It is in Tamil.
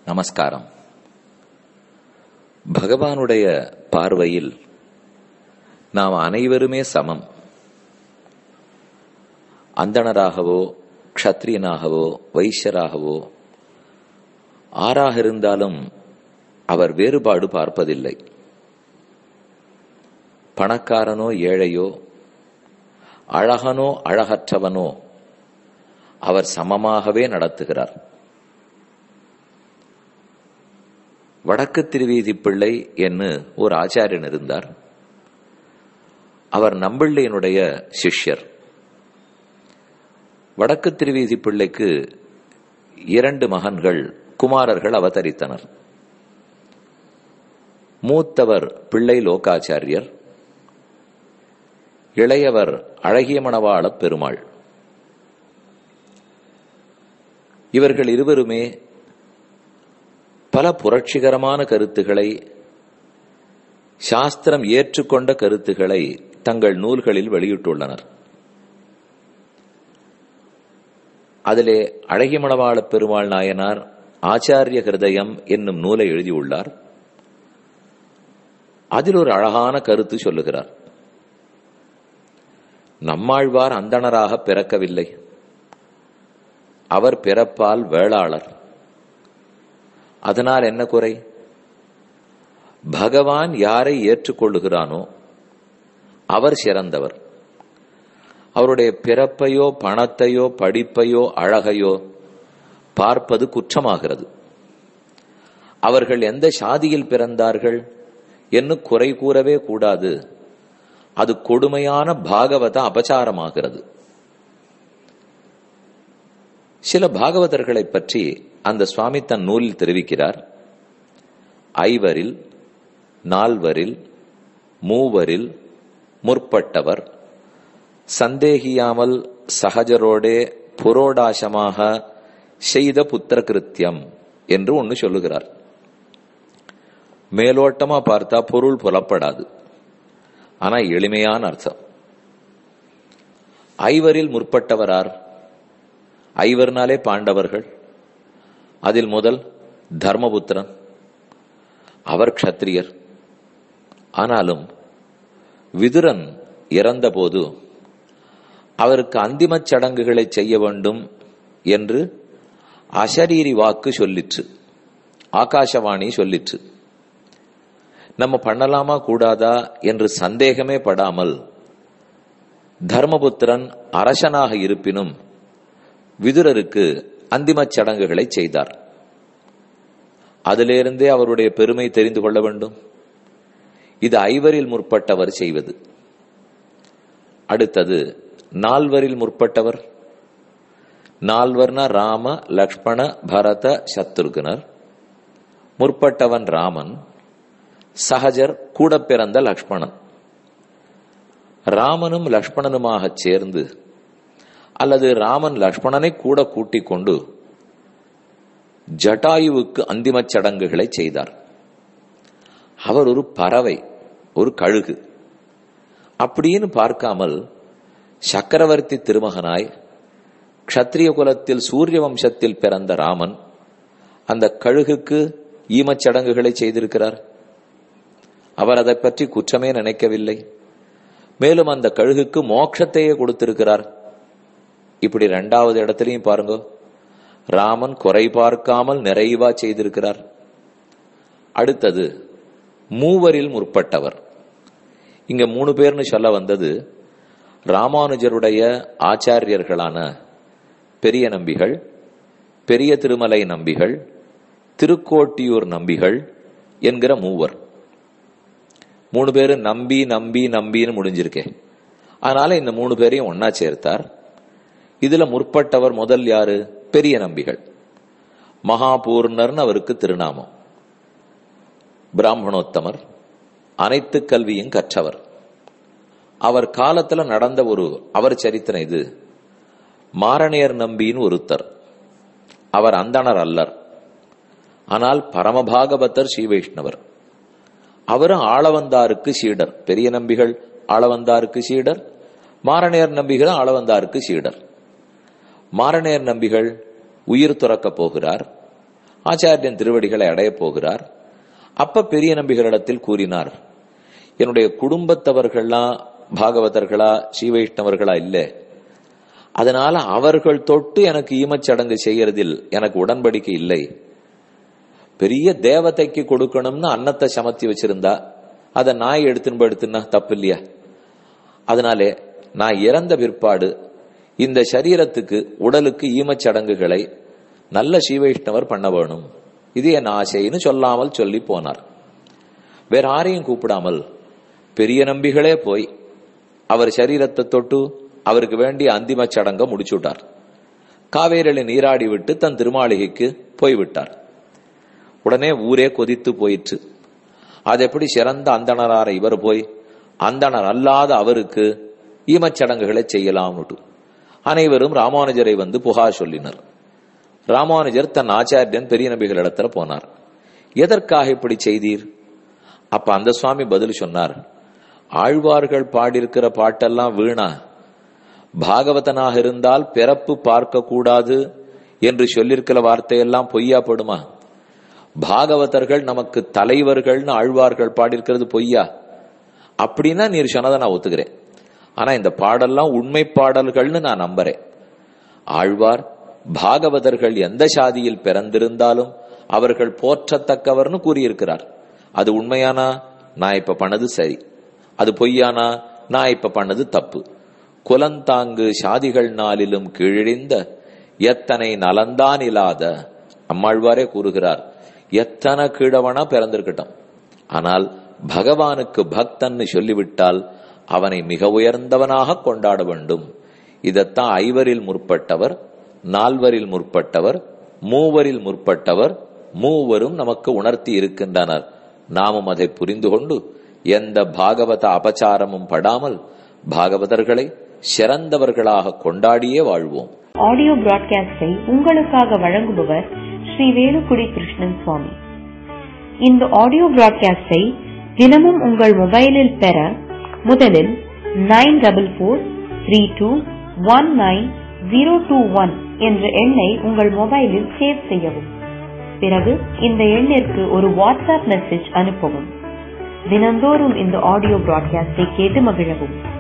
நமஸ்காரம் பகவானுடைய பார்வையில் நாம் அனைவருமே சமம் அந்தணராகவோ க்ஷத்ரியனாகவோ வைஷ்யராகவோ ஆறாக இருந்தாலும் அவர் வேறுபாடு பார்ப்பதில்லை பணக்காரனோ ஏழையோ அழகனோ அழகற்றவனோ அவர் சமமாகவே நடத்துகிறார் வடக்கு திருவீதி பிள்ளை என்று ஒரு ஆச்சாரியன் இருந்தார் அவர் நம்பிள்ளையனுடைய சிஷ்யர் வடக்கு திருவீதி பிள்ளைக்கு இரண்டு மகன்கள் குமாரர்கள் அவதரித்தனர் மூத்தவர் பிள்ளை லோகாச்சாரியர் இளையவர் அழகிய மணவாள பெருமாள் இவர்கள் இருவருமே பல புரட்சிகரமான கருத்துக்களை சாஸ்திரம் ஏற்றுக்கொண்ட கருத்துக்களை தங்கள் நூல்களில் வெளியிட்டுள்ளனர் அதிலே அழகிய மணவாள பெருமாள் நாயனார் ஆச்சாரிய ஹிருதயம் என்னும் நூலை எழுதியுள்ளார் அதில் ஒரு அழகான கருத்து சொல்லுகிறார் நம்மாழ்வார் அந்தணராக பிறக்கவில்லை அவர் பிறப்பால் வேளாளர் அதனால் என்ன குறை பகவான் யாரை ஏற்றுக்கொள்ளுகிறானோ அவர் சிறந்தவர் அவருடைய பிறப்பையோ பணத்தையோ படிப்பையோ அழகையோ பார்ப்பது குற்றமாகிறது அவர்கள் எந்த சாதியில் பிறந்தார்கள் என்று குறை கூறவே கூடாது அது கொடுமையான பாகவத அபச்சாரமாகிறது சில பாகவதர்களை பற்றி அந்த சுவாமி தன் நூலில் தெரிவிக்கிறார் ஐவரில் நால்வரில் மூவரில் முற்பட்டவர் சந்தேகியாமல் சகஜரோடே புரோடாசமாக செய்த புத்திர கிருத்தியம் என்று ஒன்று சொல்லுகிறார் மேலோட்டமா பார்த்தா பொருள் புலப்படாது ஆனா எளிமையான அர்த்தம் ஐவரில் முற்பட்டவரார் ஐவர்னாலே பாண்டவர்கள் அதில் முதல் தர்மபுத்திரன் அவர் க்ஷத்ரியர் ஆனாலும் விதுரன் இறந்தபோது அவருக்கு அந்திம சடங்குகளை செய்ய வேண்டும் என்று அசரீரி வாக்கு சொல்லிற்று ஆகாசவாணி சொல்லிற்று நம்ம பண்ணலாமா கூடாதா என்று சந்தேகமே படாமல் தர்மபுத்திரன் அரசனாக இருப்பினும் விதுரருக்கு அந்திம சடங்குகளை செய்தார் அதிலிருந்தே அவருடைய பெருமை தெரிந்து கொள்ள வேண்டும் இது ஐவரில் முற்பட்டவர் செய்வது அடுத்தது நால்வரில் முற்பட்டவர் நால்வர்னா ராம லக்ஷ்மண பரத சத்ருகுனர் முற்பட்டவன் ராமன் சகஜர் கூட பிறந்த லக்ஷ்மணன் ராமனும் லக்ஷ்மணனுமாக சேர்ந்து அல்லது ராமன் லக்ஷ்மணனை கூட கூட்டிக் கொண்டு ஜட்டாயுவுக்கு அந்திம சடங்குகளை செய்தார் அவர் ஒரு பறவை ஒரு கழுகு அப்படின்னு பார்க்காமல் சக்கரவர்த்தி திருமகனாய் க்ஷத்ரிய குலத்தில் சூரிய வம்சத்தில் பிறந்த ராமன் அந்த கழுகுக்கு ஈமச் சடங்குகளை செய்திருக்கிறார் அவர் அதை பற்றி குற்றமே நினைக்கவில்லை மேலும் அந்த கழுகுக்கு மோட்சத்தையே கொடுத்திருக்கிறார் இப்படி ரெண்டாவது இடத்துலையும் பாருங்க ராமன் குறை பார்க்காமல் நிறைவா செய்திருக்கிறார் அடுத்தது மூவரில் முற்பட்டவர் இங்க மூணு பேர்னு சொல்ல வந்தது ராமானுஜருடைய ஆச்சாரியர்களான பெரிய நம்பிகள் பெரிய திருமலை நம்பிகள் திருக்கோட்டியூர் நம்பிகள் என்கிற மூவர் மூணு பேரு நம்பி நம்பி நம்பின்னு முடிஞ்சிருக்கேன் அதனால இந்த மூணு பேரையும் ஒன்னா சேர்த்தார் இதுல முற்பட்டவர் முதல் யாரு பெரிய நம்பிகள் மகாபூர்ணர்னு அவருக்கு திருநாமம் பிராமணோத்தமர் அனைத்து கல்வியும் கற்றவர் அவர் காலத்துல நடந்த ஒரு அவர் சரித்திரம் இது மாரணியர் நம்பின்னு ஒருத்தர் அவர் அந்தணர் அல்லர் ஆனால் பரமபாகவதர் ஸ்ரீ வைஷ்ணவர் அவரும் ஆளவந்தாருக்கு சீடர் பெரிய நம்பிகள் ஆளவந்தாருக்கு சீடர் மாரணியர் நம்பிகள் ஆளவந்தாருக்கு சீடர் மாரணியர் நம்பிகள் உயிர் துறக்க போகிறார் ஆச்சாரியன் திருவடிகளை அடையப் போகிறார் அப்ப பெரிய நம்பிகளிடத்தில் கூறினார் என்னுடைய குடும்பத்தவர்கள்லாம் பாகவதர்களா ஸ்ரீவைஷ்ணவர்களா இல்ல அதனால அவர்கள் தொட்டு எனக்கு ஈமச்சடங்கு செய்யறதில் எனக்கு உடன்படிக்கை இல்லை பெரிய தேவதைக்கு கொடுக்கணும்னு அன்னத்தை சமத்தி வச்சிருந்தா அதை நாய் எடுத்துன்னு எடுத்துன்னா தப்பு இல்லையா அதனாலே நான் இறந்த பிற்பாடு இந்த சரீரத்துக்கு உடலுக்கு ஈமச்சடங்குகளை நல்ல ஸ்ரீவைஷ்ணவர் பண்ண வேணும் இது என் ஆசைன்னு சொல்லாமல் சொல்லி போனார் வேற யாரையும் கூப்பிடாமல் பெரிய நம்பிகளே போய் அவர் சரீரத்தை தொட்டு அவருக்கு வேண்டிய அந்திம சடங்க முடிச்சுட்டார் காவேரியில நீராடி விட்டு தன் திருமாளிகைக்கு போய்விட்டார் உடனே ஊரே கொதித்து போயிற்று அது எப்படி சிறந்த அந்தணரார இவர் போய் அந்தணர் அல்லாத அவருக்கு ஈமச்சடங்குகளை செய்யலாம்னுட்டு அனைவரும் ராமானுஜரை வந்து புகார் சொல்லினர் ராமானுஜர் தன் ஆச்சாரியன் பெரிய நபிகளிடத்துல போனார் எதற்காக இப்படி செய்தீர் அப்ப அந்த சுவாமி பதில் சொன்னார் ஆழ்வார்கள் பாடியிருக்கிற பாட்டெல்லாம் வீணா பாகவதனாக இருந்தால் பிறப்பு பார்க்க கூடாது என்று சொல்லியிருக்கிற வார்த்தையெல்லாம் பொய்யா படுமா பாகவதர்கள் நமக்கு தலைவர்கள்னு ஆழ்வார்கள் பாடியிருக்கிறது பொய்யா அப்படின்னா நீர் சொன்னதை நான் ஒத்துக்கிறேன் ஆனா இந்த பாடல்லாம் உண்மை பாடல்கள்னு நான் நம்புறேன் ஆழ்வார் பாகவதர்கள் எந்த சாதியில் பிறந்திருந்தாலும் அவர்கள் போற்றத்தக்கவர்னு கூறியிருக்கிறார் அது உண்மையானா நான் இப்ப பண்ணது சரி அது பொய்யானா நான் இப்ப பண்ணது தப்பு குலந்தாங்கு சாதிகள் நாளிலும் கீழிழிந்த எத்தனை நலந்தான் இல்லாத அம்மாழ்வாரே கூறுகிறார் எத்தனை கீழவனா பிறந்திருக்கட்டும் ஆனால் பகவானுக்கு பக்தன்னு சொல்லிவிட்டால் அவனை மிக உயர்ந்தவனாக கொண்டாட வேண்டும் இதத்தான் ஐவரில் முற்பட்டவர் நால்வரில் முற்பட்டவர் மூவரில் முற்பட்டவர் மூவரும் நமக்கு உணர்த்தி இருக்கின்றனர் நாமும் அதை புரிந்து கொண்டு எந்த பாகவத அபச்சாரமும் படாமல் பாகவதர்களை சிறந்தவர்களாக கொண்டாடியே வாழ்வோம் ஆடியோ பிராட்காஸ்டை உங்களுக்காக வழங்குபவர் ஸ்ரீ வேலுக்குடி கிருஷ்ணன் சுவாமி இந்த ஆடியோ பிராட்காஸ்டை தினமும் உங்கள் மொபைலில் பெற முதலில் nine double four three two one nine zero two one என்ற எண்ணை உங்கள் மொபைலில் சேவ் செய்யவும் பிறகு இந்த எண்ணிற்கு ஒரு வாட்ஸ்அப் மெசேஜ் அனுப்பவும் தினந்தோறும் இந்த ஆடியோ பிராட்காஸ்டை கேட்டு மகிழவும்